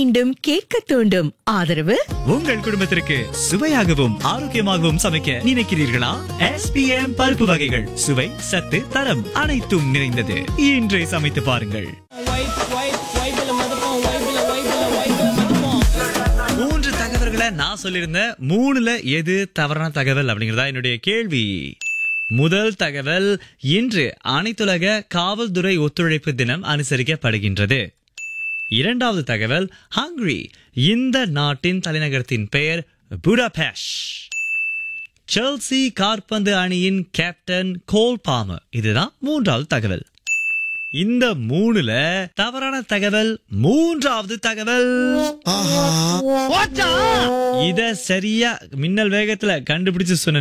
மீண்டும் கேட்க தூண்டும் ஆதரவு உங்கள் குடும்பத்திற்கு சுவையாகவும் ஆரோக்கியமாகவும் சமைக்க நினைக்கிறீர்களா எஸ்பிஎம் பருப்பு வகைகள் சுவை சத்து தரம் அனைத்தும் நிறைந்தது இன்றே சமைத்து பாருங்கள் மூன்று தகவல்களை நான் சொல்லியிருந்தேன் மூணுல எது தவறான தகவல் அப்படிங்கறதா என்னுடைய கேள்வி முதல் தகவல் இன்று அனைத்துலக காவல்துறை ஒத்துழைப்பு தினம் அனுசரிக்கப்படுகின்றது இரண்டாவது தகவல் ஹங்கரி இந்த நாட்டின் தலைநகரத்தின் பெயர் புடாபெஷ் செல்சி காற்பந்து அணியின் கேப்டன் கோல் பாமர் இதுதான் மூன்றாவது தகவல் இந்த மூணுல தவறான தகவல் மூன்றாவது தகவல் இத சரியா மின்னல் வேகத்துல கண்டுபிடிச்சு சொன்ன